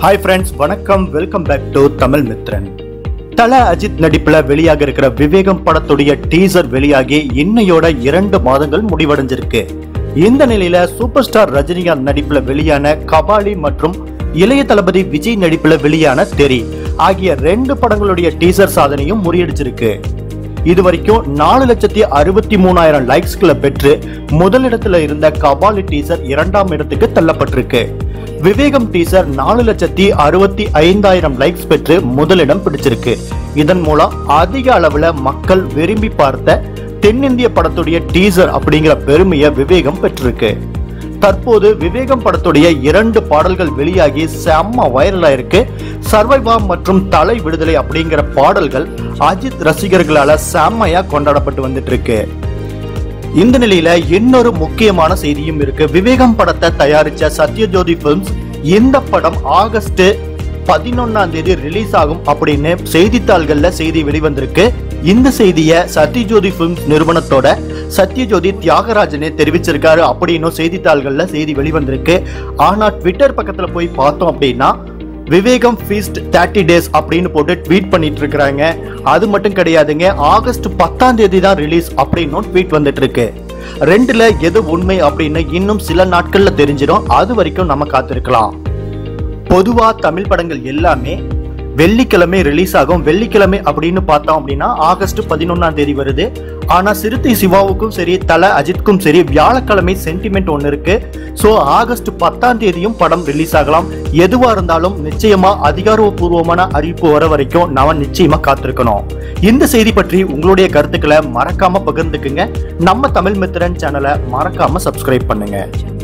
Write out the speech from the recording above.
hi friends வணக்கம் welcome back to Tamil Mithran தல அஜித் நடிப்புல வெளியாக இருக்கிற விவேகம் படத்துடைய டீசர் வெளியாகி இன்னையோட இரண்டு மாதங்கள் முடிவடைஞ்சிருக்கு இந்த நிலையில சூப்பர் ஸ்டார் ரஜினிகாந்த் நடிப்புல வெளியான கபாலி மற்றும் இளைய தளபதி விஜய் நடிப்புல வெளியான தெரி ஆகிய ரெண்டு படங்களுடைய டீசர் சாதனையும் முறியடிச்சிருக்கு இது வரைக்கும் நாலு லட்சத்தி அறுபத்தி மூணாயிரம் லைக்ஸ்களை பெற்று முதலிடத்துல இருந்த கபாலி டீசர் இரண்டாம் இடத்துக்கு தள்ளப்பட்டிருக்கு விவேகம் டீசர் நாலு லட்சத்தி அறுபத்தி ஐந்தாயிரம் லைக்ஸ் பெற்று முதலிடம் பிடிச்சிருக்கு இதன் மூலம் அதிக அளவுல மக்கள் விரும்பி பார்த்த தென்னிந்திய படத்துடைய டீசர் அப்படிங்கிற பெருமையை விவேகம் பெற்றிருக்கு தற்போது விவேகம் படத்துடைய இரண்டு பாடல்கள் வெளியாகி செம்ம வைரலா இருக்கு சர்வைவா மற்றும் தலை விடுதலை அப்படிங்கிற பாடல்கள் அஜித் ரசிகர்களால செம்மையா கொண்டாடப்பட்டு வந்துட்டு இருக்கு இந்த நிலையில இன்னொரு முக்கியமான செய்தியும் இருக்கு விவேகம் படத்தை தயாரிச்ச சத்யஜோதி பிலிம்ஸ் இந்த படம் ஆகஸ்ட் பதினொன்னாம் தேதி ரிலீஸ் ஆகும் அப்படின்னு செய்தித்தாள்கள்ல செய்தி வெளிவந்திருக்கு இந்த செய்தியை சத்யஜோதி பிலிம்ஸ் நிறுவனத்தோட சத்யஜோதி தியாகராஜனே தெரிவிச்சிருக்காரு அப்படின்னு செய்தித்தாள்கள்ல செய்தி வெளிவந்திருக்கு ஆனா ட்விட்டர் பக்கத்துல போய் பார்த்தோம் அப்படின்னா விவேகம் ஃபீஸ்ட் தேர்ட்டி டேஸ் அப்படின்னு போட்டு ட்வீட் பண்ணிட்டு இருக்காங்க அது மட்டும் கிடையாதுங்க ஆகஸ்ட் பத்தாம் தேதி தான் ரிலீஸ் அப்படின்னு ட்வீட் வந்துட்டு இருக்கு ரெண்டுல எது உண்மை அப்படின்னு இன்னும் சில நாட்கள்ல தெரிஞ்சிடும் அது வரைக்கும் நம்ம காத்திருக்கலாம் பொதுவா தமிழ் படங்கள் எல்லாமே வெள்ளிக்கிழமை ரிலீஸ் ஆகும் வெள்ளிக்கிழமை அப்படின்னு பார்த்தோம் அப்படின்னா ஆகஸ்ட் பதினொன்னாம் தேதி வருது ஆனா சிறுத்தை சிவாவுக்கும் சரி தல அஜித்க்கும் சரி வியாழக்கிழமை சென்டிமெண்ட் ஒன்று இருக்கு ஸோ ஆகஸ்ட் பத்தாம் தேதியும் படம் ரிலீஸ் ஆகலாம் எதுவா இருந்தாலும் நிச்சயமா அதிகாரப்பூர்வமான அறிவிப்பு வர வரைக்கும் நாம நிச்சயமா காத்திருக்கணும் இந்த செய்தி பற்றி உங்களுடைய கருத்துக்களை மறக்காம பகிர்ந்துக்குங்க நம்ம தமிழ் மித்திரன் சேனலை மறக்காம சப்ஸ்கிரைப் பண்ணுங்க